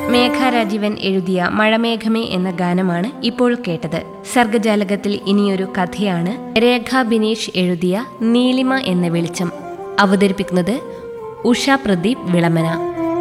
മേഘ രാജീവൻ എഴുതിയ മഴമേഘമേ എന്ന ഗാനമാണ് ഇപ്പോൾ കേട്ടത് സർഗജാലകത്തിൽ ഇനിയൊരു കഥയാണ് രേഖ ബിനീഷ് എഴുതിയ നീലിമ എന്ന വെളിച്ചം അവതരിപ്പിക്കുന്നത് ഉഷ പ്രദീപ് വിളമന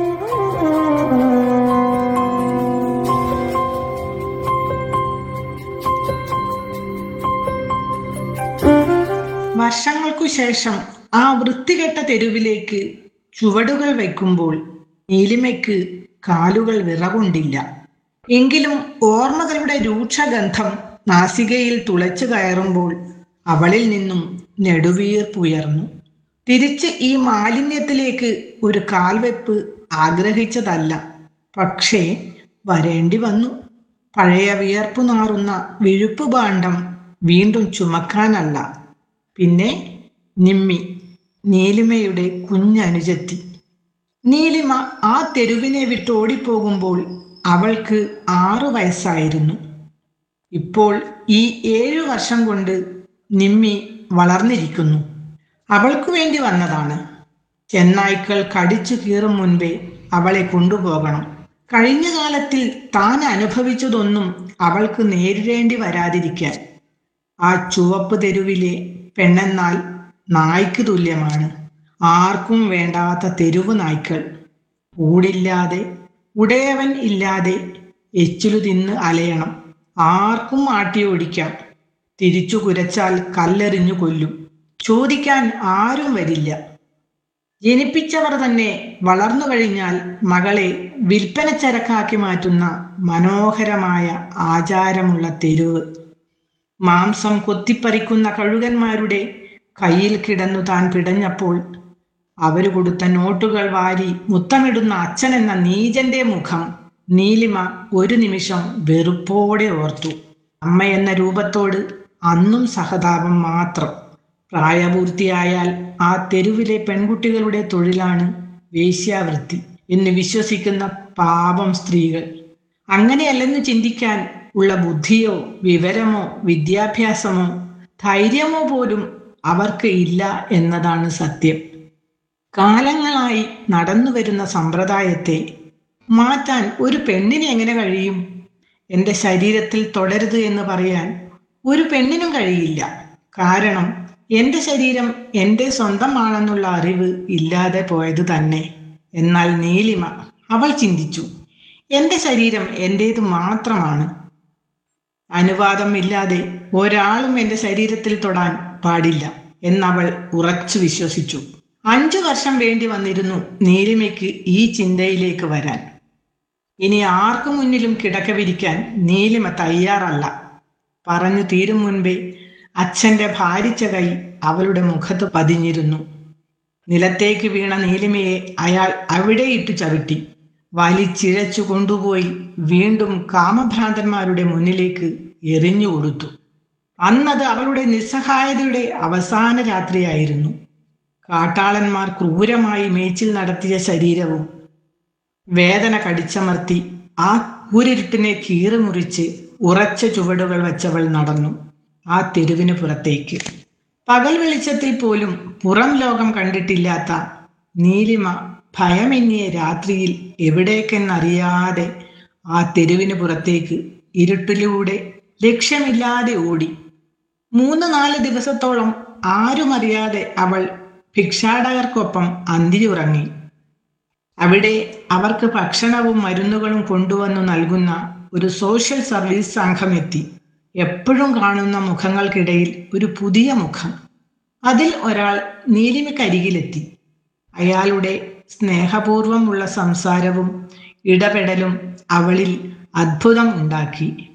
വർഷങ്ങൾക്കു ശേഷം ആ വൃത്തികെട്ട തെരുവിലേക്ക് ചുവടുകൾ വയ്ക്കുമ്പോൾ നീലിമയ്ക്ക് കാലുകൾ വിറകൊണ്ടില്ല എങ്കിലും ഓർമ്മകളുടെ രൂക്ഷഗന്ധം നാസികയിൽ തുളച്ചു കയറുമ്പോൾ അവളിൽ നിന്നും നെടുവീർപ്പുയർന്നു തിരിച്ച് ഈ മാലിന്യത്തിലേക്ക് ഒരു കാൽവെപ്പ് ആഗ്രഹിച്ചതല്ല പക്ഷേ വരേണ്ടി വന്നു പഴയ വിയർപ്പു നാറുന്ന വിഴുപ്പ് ഭാണ്ഡം വീണ്ടും ചുമക്കാനല്ല പിന്നെ നിമ്മി നീലിമയുടെ കുഞ്ഞനുജത്തി നീലിമ ആ തെരുവിനെ വിട്ട് ഓടിപ്പോകുമ്പോൾ അവൾക്ക് ആറു വയസ്സായിരുന്നു ഇപ്പോൾ ഈ ഏഴു വർഷം കൊണ്ട് നിമ്മി വളർന്നിരിക്കുന്നു അവൾക്കു വേണ്ടി വന്നതാണ് ചെന്നായ്ക്കൾ കടിച്ചു കീറും മുൻപേ അവളെ കൊണ്ടുപോകണം കഴിഞ്ഞ കാലത്തിൽ താൻ അനുഭവിച്ചതൊന്നും അവൾക്ക് നേരിടേണ്ടി വരാതിരിക്കാൻ ആ ചുവപ്പ് തെരുവിലെ പെണ്ണെന്നാൽ നായ്ക്ക് തുല്യമാണ് ആർക്കും വേണ്ടാത്ത തെരുവ് നായ്ക്കൾ കൂടില്ലാതെ ഉടയവൻ ഇല്ലാതെ എച്ചിലു തിന്ന് അലയണം ആർക്കും ആട്ടി ഓടിക്കാം തിരിച്ചു കുരച്ചാൽ കല്ലെറിഞ്ഞു കൊല്ലും ചോദിക്കാൻ ആരും വരില്ല ജനിപ്പിച്ചവർ തന്നെ വളർന്നു കഴിഞ്ഞാൽ മകളെ വിൽപ്പന ചരക്കാക്കി മാറ്റുന്ന മനോഹരമായ ആചാരമുള്ള തെരുവ് മാംസം കൊത്തിപ്പറിക്കുന്ന കഴുകന്മാരുടെ കയ്യിൽ കിടന്നു താൻ പിടഞ്ഞപ്പോൾ അവര് കൊടുത്ത നോട്ടുകൾ വാരി മുത്തമിടുന്ന അച്ഛൻ എന്ന നീജന്റെ മുഖം നീലിമ ഒരു നിമിഷം വെറുപ്പോടെ ഓർത്തു അമ്മ എന്ന രൂപത്തോട് അന്നും സഹതാപം മാത്രം പ്രായപൂർത്തിയായാൽ ആ തെരുവിലെ പെൺകുട്ടികളുടെ തൊഴിലാണ് വേശ്യാവൃത്തി എന്ന് വിശ്വസിക്കുന്ന പാപം സ്ത്രീകൾ അങ്ങനെയല്ലെന്ന് ചിന്തിക്കാൻ ഉള്ള ബുദ്ധിയോ വിവരമോ വിദ്യാഭ്യാസമോ ധൈര്യമോ പോലും അവർക്ക് ഇല്ല എന്നതാണ് സത്യം കാലങ്ങളായി നടന്നു വരുന്ന സമ്പ്രദായത്തെ മാറ്റാൻ ഒരു പെണ്ണിന് എങ്ങനെ കഴിയും എൻ്റെ ശരീരത്തിൽ തുടരുത് എന്ന് പറയാൻ ഒരു പെണ്ണിനും കഴിയില്ല കാരണം എൻ്റെ ശരീരം എൻ്റെ സ്വന്തമാണെന്നുള്ള അറിവ് ഇല്ലാതെ പോയത് തന്നെ എന്നാൽ നീലിമ അവൾ ചിന്തിച്ചു എൻ്റെ ശരീരം എൻ്റേത് മാത്രമാണ് അനുവാദം ഇല്ലാതെ ഒരാളും എൻ്റെ ശരീരത്തിൽ തൊടാൻ പാടില്ല എന്നവൾ ഉറച്ചു വിശ്വസിച്ചു അഞ്ചു വർഷം വേണ്ടി വന്നിരുന്നു നീലിമയ്ക്ക് ഈ ചിന്തയിലേക്ക് വരാൻ ഇനി ആർക്കു മുന്നിലും കിടക്ക വിരിക്കാൻ നീലിമ തയ്യാറല്ല പറഞ്ഞു തീരും മുൻപേ അച്ഛന്റെ ഭാരിച്ച കൈ അവളുടെ മുഖത്ത് പതിഞ്ഞിരുന്നു നിലത്തേക്ക് വീണ നീലിമയെ അയാൾ അവിടെ ഇട്ടു ചവിട്ടി വലിച്ചിഴച്ചു കൊണ്ടുപോയി വീണ്ടും കാമഭ്രാന്തന്മാരുടെ മുന്നിലേക്ക് എറിഞ്ഞു കൊടുത്തു അന്നത് അവളുടെ നിസ്സഹായതയുടെ അവസാന രാത്രിയായിരുന്നു കാട്ടാളന്മാർ ക്രൂരമായി മേച്ചിൽ നടത്തിയ ശരീരവും വേദന കടിച്ചമർത്തി ആ കൂരിരുട്ടിനെ കീറിമുറിച്ച് ഉറച്ച ചുവടുകൾ വച്ചവൾ നടന്നു ആ തെരുവിന് പുറത്തേക്ക് പകൽ വെളിച്ചത്തിൽ പോലും പുറം ലോകം കണ്ടിട്ടില്ലാത്ത നീലിമ ഭയമെന്നിയ രാത്രിയിൽ എവിടേക്കെന്നറിയാതെ ആ തെരുവിന് പുറത്തേക്ക് ഇരുട്ടിലൂടെ ലക്ഷ്യമില്ലാതെ ഓടി മൂന്ന് നാല് ദിവസത്തോളം ആരും അറിയാതെ അവൾ ഭിക്ഷാടകർക്കൊപ്പം അന്തിയുറങ്ങി അവിടെ അവർക്ക് ഭക്ഷണവും മരുന്നുകളും കൊണ്ടുവന്നു നൽകുന്ന ഒരു സോഷ്യൽ സർവീസ് സംഘം എത്തി എപ്പോഴും കാണുന്ന മുഖങ്ങൾക്കിടയിൽ ഒരു പുതിയ മുഖം അതിൽ ഒരാൾ നീലിമക്കരികിലെത്തി അയാളുടെ സ്നേഹപൂർവമുള്ള സംസാരവും ഇടപെടലും അവളിൽ അത്ഭുതം ഉണ്ടാക്കി